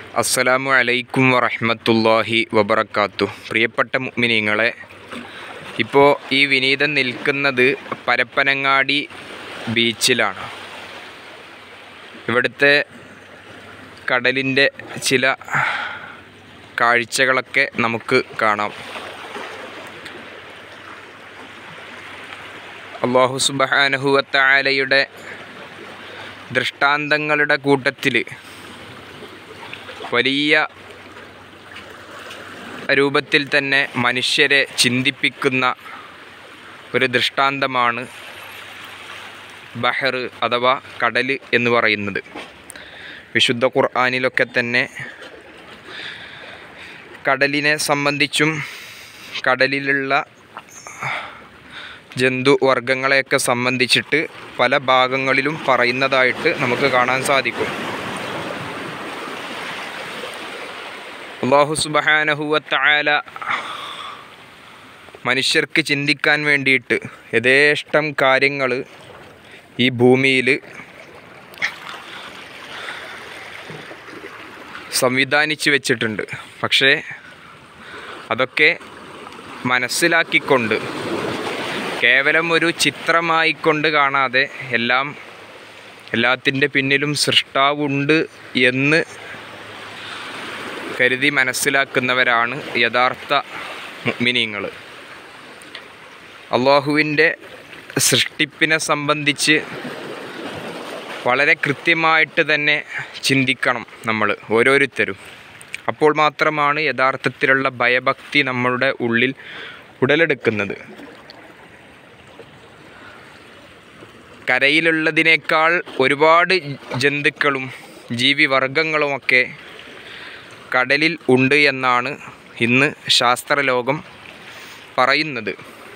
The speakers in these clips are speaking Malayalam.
അസ്സലാമു അലൈക്കും വറഹ്മത്തുള്ളാഹി വബറക്കാത്തു പ്രിയപ്പെട്ട മുഅ്മിനീങ്ങളെ ഇപ്പോൾ ഈ വിനീതൻ നിൽക്കുന്നത് പരപ്പനങ്ങാടി ബീച്ചിലാണ് ഇവിടുത്തെ കടലിൻ്റെ ചില കാഴ്ചകളൊക്കെ നമുക്ക് കാണാം അള്ളാഹു സുബഹാനഹുവത്തായാലയുടെ ദൃഷ്ടാന്തങ്ങളുടെ കൂട്ടത്തിൽ വലിയ രൂപത്തിൽ തന്നെ മനുഷ്യരെ ചിന്തിപ്പിക്കുന്ന ഒരു ദൃഷ്ടാന്തമാണ് ബഹർ അഥവാ കടൽ എന്ന് പറയുന്നത് വിശുദ്ധ ഖുർആാനിലൊക്കെ തന്നെ കടലിനെ സംബന്ധിച്ചും കടലിലുള്ള ജന്തു വർഗങ്ങളെയൊക്കെ സംബന്ധിച്ചിട്ട് പല ഭാഗങ്ങളിലും പറയുന്നതായിട്ട് നമുക്ക് കാണാൻ സാധിക്കും അള്ളാഹു സുബഹാനഹുവത്തായാല മനുഷ്യർക്ക് ചിന്തിക്കാൻ വേണ്ടിയിട്ട് യഥേഷ്ടം കാര്യങ്ങൾ ഈ ഭൂമിയിൽ സംവിധാനിച്ച് വെച്ചിട്ടുണ്ട് പക്ഷേ അതൊക്കെ മനസ്സിലാക്കിക്കൊണ്ട് കേവലം ഒരു ചിത്രമായിക്കൊണ്ട് കാണാതെ എല്ലാം എല്ലാത്തിൻ്റെ പിന്നിലും സൃഷ്ടാവുണ്ട് എന്ന് കരുതി മനസ്സിലാക്കുന്നവരാണ് യഥാർത്ഥ മുഅ്മിനീങ്ങൾ അള്ളാഹുവിൻ്റെ സൃഷ്ടിപ്പിനെ സംബന്ധിച്ച് വളരെ കൃത്യമായിട്ട് തന്നെ ചിന്തിക്കണം നമ്മൾ ഓരോരുത്തരും അപ്പോൾ മാത്രമാണ് യഥാർത്ഥത്തിലുള്ള ഭയഭക്തി നമ്മളുടെ ഉള്ളിൽ ഉടലെടുക്കുന്നത് കരയിലുള്ളതിനേക്കാൾ ഒരുപാട് ജന്തുക്കളും ജീവിവർഗങ്ങളുമൊക്കെ കടലിൽ ഉണ്ട് എന്നാണ് ഇന്ന് ശാസ്ത്രലോകം പറയുന്നത്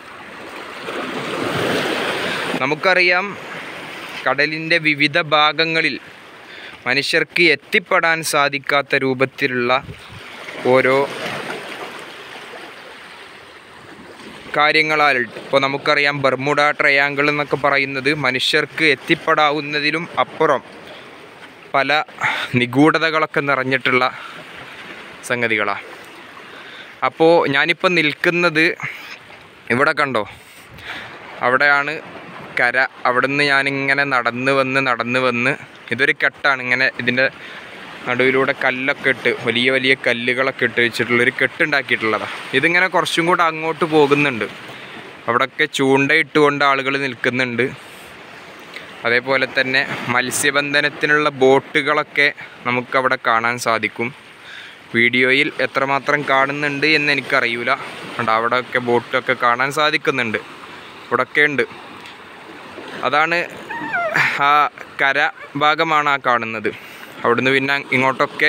നമുക്കറിയാം കടലിൻ്റെ വിവിധ ഭാഗങ്ങളിൽ മനുഷ്യർക്ക് എത്തിപ്പെടാൻ സാധിക്കാത്ത രൂപത്തിലുള്ള ഓരോ കാര്യങ്ങളാൽ ഇപ്പോൾ നമുക്കറിയാം ബർമുഡ ട്രയാങ്കിൾ എന്നൊക്കെ പറയുന്നത് മനുഷ്യർക്ക് എത്തിപ്പെടാവുന്നതിലും അപ്പുറം പല നിഗൂഢതകളൊക്കെ നിറഞ്ഞിട്ടുള്ള സംഗതികളാണ് അപ്പോൾ ഞാനിപ്പോൾ നിൽക്കുന്നത് ഇവിടെ കണ്ടോ അവിടെയാണ് കര അവിടെ നിന്ന് ഞാനിങ്ങനെ നടന്ന് വന്ന് നടന്ന് വന്ന് ഇതൊരു കെട്ടാണ് ഇങ്ങനെ ഇതിൻ്റെ നടുവിലൂടെ കല്ലൊക്കെ ഇട്ട് വലിയ വലിയ കല്ലുകളൊക്കെ ഇട്ട് വെച്ചിട്ടുള്ളൊരു കെട്ടുണ്ടാക്കിയിട്ടുള്ളതാണ് ഇതിങ്ങനെ കുറച്ചും കൂടെ അങ്ങോട്ട് പോകുന്നുണ്ട് അവിടെയൊക്കെ ചൂണ്ടയിട്ടുകൊണ്ട് ആളുകൾ നിൽക്കുന്നുണ്ട് അതേപോലെ തന്നെ മത്സ്യബന്ധനത്തിനുള്ള ബോട്ടുകളൊക്കെ നമുക്കവിടെ കാണാൻ സാധിക്കും വീഡിയോയിൽ എത്രമാത്രം കാണുന്നുണ്ട് എന്ന് എനിക്കറിയില്ല കണ്ടോ അവിടെയൊക്കെ ബോട്ടൊക്കെ കാണാൻ സാധിക്കുന്നുണ്ട് ഇവിടെയൊക്കെ ഉണ്ട് അതാണ് ആ കര ഭാഗമാണ് ആ കാണുന്നത് അവിടുന്ന് പിന്നെ ഇങ്ങോട്ടൊക്കെ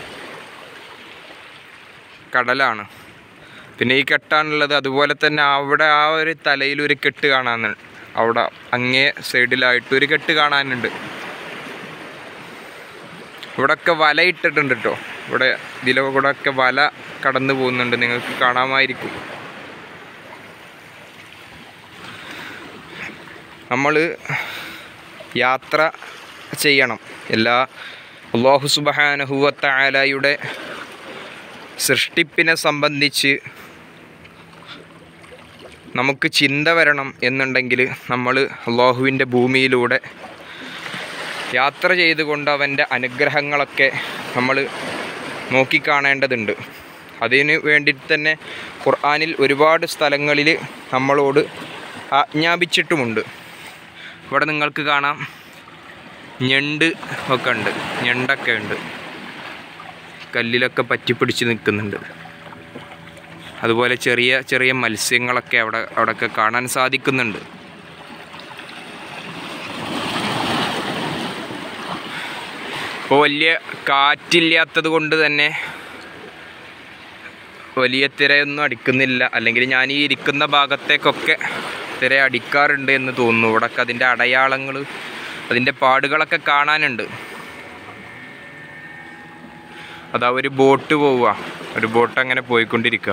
കടലാണ് പിന്നെ ഈ കെട്ടാണുള്ളത് അതുപോലെ തന്നെ അവിടെ ആ ഒരു തലയിൽ ഒരു കെട്ട് കാണാനുണ്ട് അവിടെ അങ്ങേ സൈഡിലായിട്ട് ഒരു കെട്ട് കാണാനുണ്ട് ഇവിടെയൊക്കെ വല ഇട്ടിട്ടുണ്ട് കേട്ടോ ഇവിടെ ഇതിലെ കൂടെ ഒക്കെ വല കടന്നു പോകുന്നുണ്ട് നിങ്ങൾക്ക് കാണാമായിരിക്കും നമ്മൾ യാത്ര ചെയ്യണം എല്ലാ അള്ളാഹു സുബഹാനഹുവത്തായാലയുടെ സൃഷ്ടിപ്പിനെ സംബന്ധിച്ച് നമുക്ക് ചിന്ത വരണം എന്നുണ്ടെങ്കിൽ നമ്മൾ അള്ളാഹുവിൻ്റെ ഭൂമിയിലൂടെ യാത്ര ചെയ്തുകൊണ്ട് അവൻ്റെ അനുഗ്രഹങ്ങളൊക്കെ നമ്മൾ നോക്കിക്കാണേണ്ടതുണ്ട് അതിന് വേണ്ടിയിട്ട് തന്നെ ഖുർആാനിൽ ഒരുപാട് സ്ഥലങ്ങളിൽ നമ്മളോട് ആജ്ഞാപിച്ചിട്ടുമുണ്ട് ഇവിടെ നിങ്ങൾക്ക് കാണാം ഞണ്ട് ഒക്കെ ഉണ്ട് ഞണ്ടൊക്കെ ഉണ്ട് കല്ലിലൊക്കെ പറ്റിപ്പിടിച്ച് നിൽക്കുന്നുണ്ട് അതുപോലെ ചെറിയ ചെറിയ മത്സ്യങ്ങളൊക്കെ അവിടെ അവിടെയൊക്കെ കാണാൻ സാധിക്കുന്നുണ്ട് ഇപ്പോൾ വലിയ കാറ്റില്ലാത്തത് കൊണ്ട് തന്നെ വലിയ തിരയൊന്നും അടിക്കുന്നില്ല അല്ലെങ്കിൽ ഞാൻ ഈ ഇരിക്കുന്ന ഭാഗത്തേക്കൊക്കെ തിര അടിക്കാറുണ്ട് എന്ന് തോന്നുന്നു ഇവിടെയൊക്കെ അതിൻ്റെ അടയാളങ്ങൾ അതിൻ്റെ പാടുകളൊക്കെ കാണാനുണ്ട് അതാ ഒരു ബോട്ട് പോവുക ഒരു ബോട്ട് അങ്ങനെ പോയിക്കൊണ്ടിരിക്കുക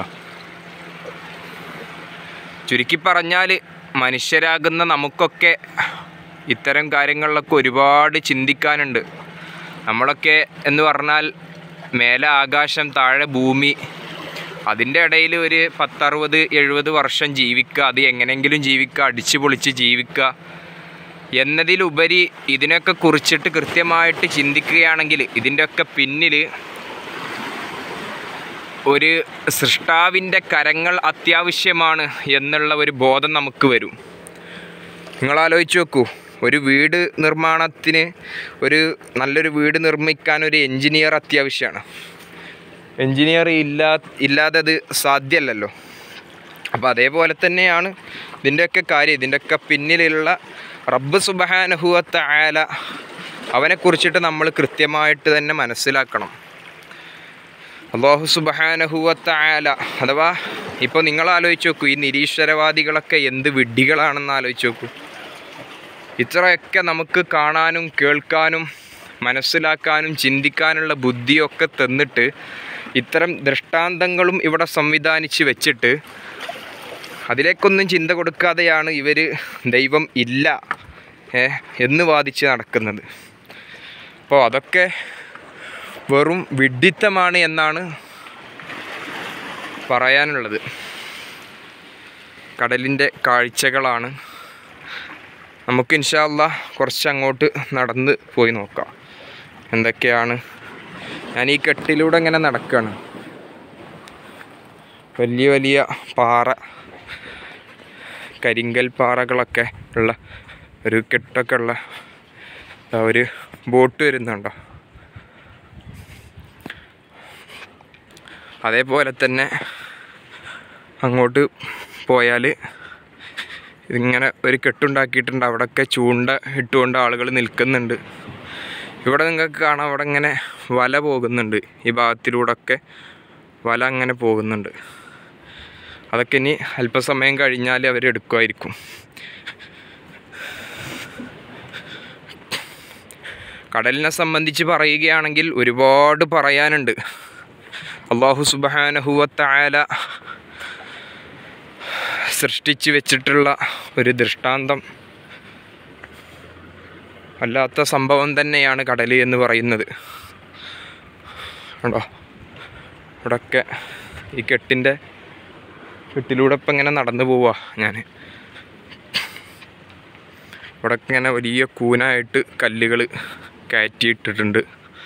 ചുരുക്കി പറഞ്ഞാൽ മനുഷ്യരാകുന്ന നമുക്കൊക്കെ ഇത്തരം കാര്യങ്ങളിലൊക്കെ ഒരുപാട് ചിന്തിക്കാനുണ്ട് നമ്മളൊക്കെ എന്ന് പറഞ്ഞാൽ മേലെ ആകാശം താഴെ ഭൂമി അതിൻ്റെ ഇടയിൽ ഒരു പത്തറുപത് എഴുപത് വർഷം ജീവിക്കുക അത് എങ്ങനെയെങ്കിലും ജീവിക്കുക അടിച്ചു പൊളിച്ച് ജീവിക്കുക എന്നതിലുപരി ഇതിനൊക്കെ കുറിച്ചിട്ട് കൃത്യമായിട്ട് ചിന്തിക്കുകയാണെങ്കിൽ ഇതിൻ്റെയൊക്കെ പിന്നിൽ ഒരു സൃഷ്ടാവിൻ്റെ കരങ്ങൾ അത്യാവശ്യമാണ് എന്നുള്ള ഒരു ബോധം നമുക്ക് വരും നിങ്ങൾ ആലോചിച്ച് നോക്കൂ ഒരു വീട് നിർമ്മാണത്തിന് ഒരു നല്ലൊരു വീട് നിർമ്മിക്കാൻ ഒരു എൻജിനീയർ അത്യാവശ്യമാണ് എൻജിനീയർ ഇല്ലാ ഇല്ലാതെ അത് സാധ്യമല്ലല്ലോ അപ്പോൾ അതേപോലെ തന്നെയാണ് ഇതിൻ്റെയൊക്കെ കാര്യം ഇതിൻ്റെയൊക്കെ പിന്നിലുള്ള റബ്ബ് സുബഹാനഹുവത്ത ആല അവനെക്കുറിച്ചിട്ട് നമ്മൾ കൃത്യമായിട്ട് തന്നെ മനസ്സിലാക്കണം അള്ളാഹു സുബഹാനഹുവത്ത ആല അഥവാ ഇപ്പോൾ നിങ്ങൾ ആലോചിച്ച് നോക്കൂ ഈ നിരീശ്വരവാദികളൊക്കെ എന്ത് വിഡ്ഢികളാണെന്ന് ആലോചിച്ച് നോക്കൂ ഇത്രയൊക്കെ നമുക്ക് കാണാനും കേൾക്കാനും മനസ്സിലാക്കാനും ചിന്തിക്കാനുള്ള ബുദ്ധിയൊക്കെ തന്നിട്ട് ഇത്തരം ദൃഷ്ടാന്തങ്ങളും ഇവിടെ സംവിധാനിച്ച് വെച്ചിട്ട് അതിലേക്കൊന്നും ചിന്ത കൊടുക്കാതെയാണ് ഇവർ ദൈവം ഇല്ല ഏ, എന്ന് വാദിച്ച് നടക്കുന്നത് അപ്പോൾ അതൊക്കെ വെറും വിഡ്ഢിത്തമാണ് എന്നാണ് പറയാനുള്ളത് കടലിൻ്റെ കാഴ്ചകളാണ് നമുക്ക് ഇൻഷാല്ല കുറച്ച് അങ്ങോട്ട് നടന്ന് പോയി നോക്കാം എന്തൊക്കെയാണ് ഞാൻ ഈ കെട്ടിലൂടെ ഇങ്ങനെ നടക്കുകയാണ് വലിയ വലിയ പാറ കരിങ്കൽ പാറകളൊക്കെ ഉള്ള ഒരു കെട്ടൊക്കെ ഉള്ള ദാ ഒരു ബോട്ട് വരുന്നുണ്ടോ അതേപോലെ തന്നെ അങ്ങോട്ട് പോയാൽ ഇതിങ്ങനെ ഒരു കെട്ടുണ്ടാക്കിയിട്ടുണ്ട് അവിടെയൊക്കെ ചൂണ്ട ഇട്ടുകൊണ്ട് ആളുകൾ നിൽക്കുന്നുണ്ട് ഇവിടെ നിങ്ങൾക്ക് കാണാം അവിടെ ഇങ്ങനെ വല പോകുന്നുണ്ട് ഈ ഭാഗത്തിലൂടെയൊക്കെ വല അങ്ങനെ പോകുന്നുണ്ട് അതൊക്കെ ഇനി അല്പസമയം കഴിഞ്ഞാൽ അവർ എടുക്കുമായിരിക്കും കടലിനെ സംബന്ധിച്ച് പറയുകയാണെങ്കിൽ ഒരുപാട് പറയാനുണ്ട് അള്ളാഹു സുബാനഹുവത്തായാല സൃഷ്ടിച്ച് വെച്ചിട്ടുള്ള ഒരു ദൃഷ്ടാന്തം അല്ലാത്ത സംഭവം തന്നെയാണ് കടൽ എന്ന് പറയുന്നത് കണ്ടോ ഇവിടൊക്കെ ഈ കെട്ടിൻ്റെ കെട്ടിലൂടെ ഇപ്പം ഇങ്ങനെ നടന്നു പോവാ ഞാൻ ഇവിടെ ഇങ്ങനെ വലിയ കൂനായിട്ട് കല്ലുകൾ കയറ്റിയിട്ടിട്ടുണ്ട്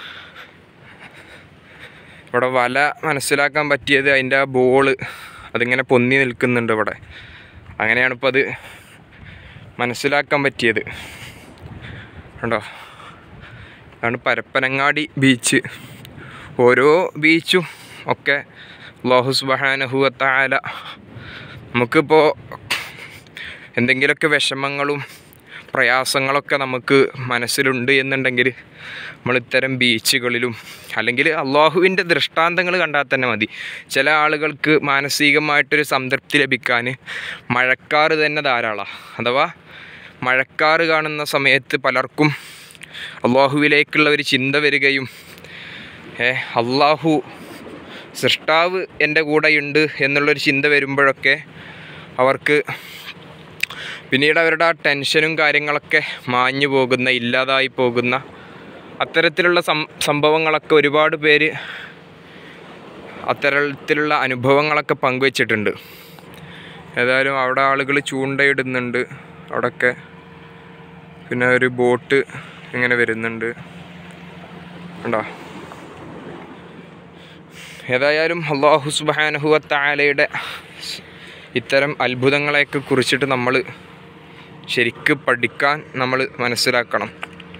ഇവിടെ വല മനസ്സിലാക്കാൻ പറ്റിയത് അതിൻ്റെ ആ ബോള് അതിങ്ങനെ പൊന്തി നിൽക്കുന്നുണ്ട് ഇവിടെ അങ്ങനെയാണ് ഇപ്പോൾ അത് മനസ്സിലാക്കാൻ പറ്റിയത് കണ്ടോ അതാണ് പരപ്പനങ്ങാടി ബീച്ച് ഓരോ ബീച്ചും ഒക്കെ അള്ളാഹു സുബഹാനഹുവത്തായ നമുക്കിപ്പോൾ എന്തെങ്കിലുമൊക്കെ വിഷമങ്ങളും പ്രയാസങ്ങളൊക്കെ നമുക്ക് മനസ്സിലുണ്ട് എന്നുണ്ടെങ്കിൽ നമ്മൾ ഇത്തരം ബീച്ചുകളിലും അല്ലെങ്കിൽ അള്ളാഹുവിൻ്റെ ദൃഷ്ടാന്തങ്ങൾ കണ്ടാൽ തന്നെ മതി ചില ആളുകൾക്ക് മാനസികമായിട്ടൊരു സംതൃപ്തി ലഭിക്കാൻ മഴക്കാറ് തന്നെ ധാരാളമാണ് അഥവാ മഴക്കാറ് കാണുന്ന സമയത്ത് പലർക്കും അള്ളാഹുവിലേക്കുള്ള ഒരു ചിന്ത വരികയും ഏ അള്ളാഹു സൃഷ്ടാവ് എൻ്റെ കൂടെയുണ്ട് എന്നുള്ളൊരു ചിന്ത വരുമ്പോഴൊക്കെ അവർക്ക് പിന്നീട് അവരുടെ ആ ടെൻഷനും കാര്യങ്ങളൊക്കെ മാഞ്ഞു പോകുന്ന ഇല്ലാതായി പോകുന്ന അത്തരത്തിലുള്ള സം സംഭവങ്ങളൊക്കെ ഒരുപാട് പേര് അത്തരത്തിലുള്ള അനുഭവങ്ങളൊക്കെ പങ്കുവച്ചിട്ടുണ്ട് ഏതായാലും അവിടെ ആളുകൾ ചൂണ്ടയിടുന്നുണ്ട് അവിടെയൊക്കെ പിന്നെ ഒരു ബോട്ട് ഇങ്ങനെ വരുന്നുണ്ട് കണ്ടോ ഏതായാലും അള്ളാഹു സുബാനഹുവത്തായാലയുടെ ഇത്തരം അത്ഭുതങ്ങളെയൊക്കെ കുറിച്ചിട്ട് നമ്മൾ ശരിക്ക് പഠിക്കാൻ നമ്മൾ മനസ്സിലാക്കണം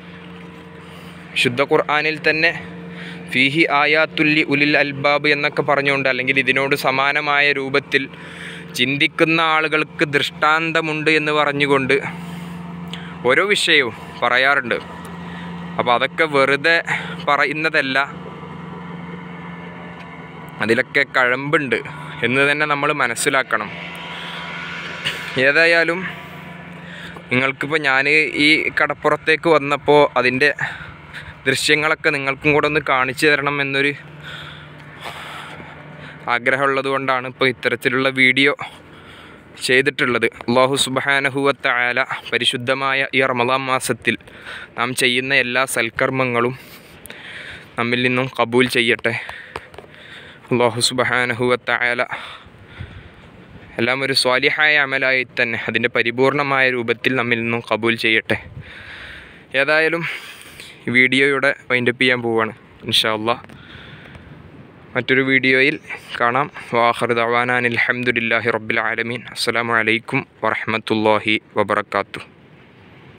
ശുദ്ധ ഖുർആാനിൽ തന്നെ ഫീഹി ആയാത്തുല്ലി ഉലിൽ അൽബാബ് എന്നൊക്കെ പറഞ്ഞുകൊണ്ട് അല്ലെങ്കിൽ ഇതിനോട് സമാനമായ രൂപത്തിൽ ചിന്തിക്കുന്ന ആളുകൾക്ക് ദൃഷ്ടാന്തമുണ്ട് എന്ന് പറഞ്ഞുകൊണ്ട് ഓരോ വിഷയവും പറയാറുണ്ട് അപ്പോൾ അതൊക്കെ വെറുതെ പറയുന്നതല്ല അതിലൊക്കെ കഴമ്പുണ്ട് എന്ന് തന്നെ നമ്മൾ മനസ്സിലാക്കണം ഏതായാലും നിങ്ങൾക്കിപ്പോൾ ഞാൻ ഈ കടപ്പുറത്തേക്ക് വന്നപ്പോൾ അതിൻ്റെ ദൃശ്യങ്ങളൊക്കെ നിങ്ങൾക്കും കൂടെ ഒന്ന് കാണിച്ചു തരണം എന്നൊരു ആഗ്രഹമുള്ളത് കൊണ്ടാണ് ഇപ്പോൾ ഇത്തരത്തിലുള്ള വീഡിയോ ചെയ്തിട്ടുള്ളത് അള്ളാഹു സുബാനഹുവത്ത ആല പരിശുദ്ധമായ ഈ റമദാൻ മാസത്തിൽ നാം ചെയ്യുന്ന എല്ലാ സൽക്കർമ്മങ്ങളും നമ്മിൽ നിന്നും കബൂൽ ചെയ്യട്ടെ അള്ളാഹു സുബഹാനഹുവത്തായാല എല്ലാം ഒരു സ്വാലിഹായ അമലായി തന്നെ അതിൻ്റെ പരിപൂർണമായ രൂപത്തിൽ നമ്മിൽ നിന്നും കബൂൽ ചെയ്യട്ടെ ഏതായാലും ഈ വീഡിയോയുടെ വൈൻഡപ്പ് ചെയ്യാൻ പോവുകയാണ് ഇൻഷാ അള്ളാഹ് മറ്റൊരു വീഡിയോയിൽ കാണാം വാഹർ ദവാനാൻ അലഹമുല്ലാഹി റബ്ബിൽ ആലമീൻ അസ്സലാമു അലൈക്കും വറഹമത്തല്ലാഹി വബർക്കാത്തു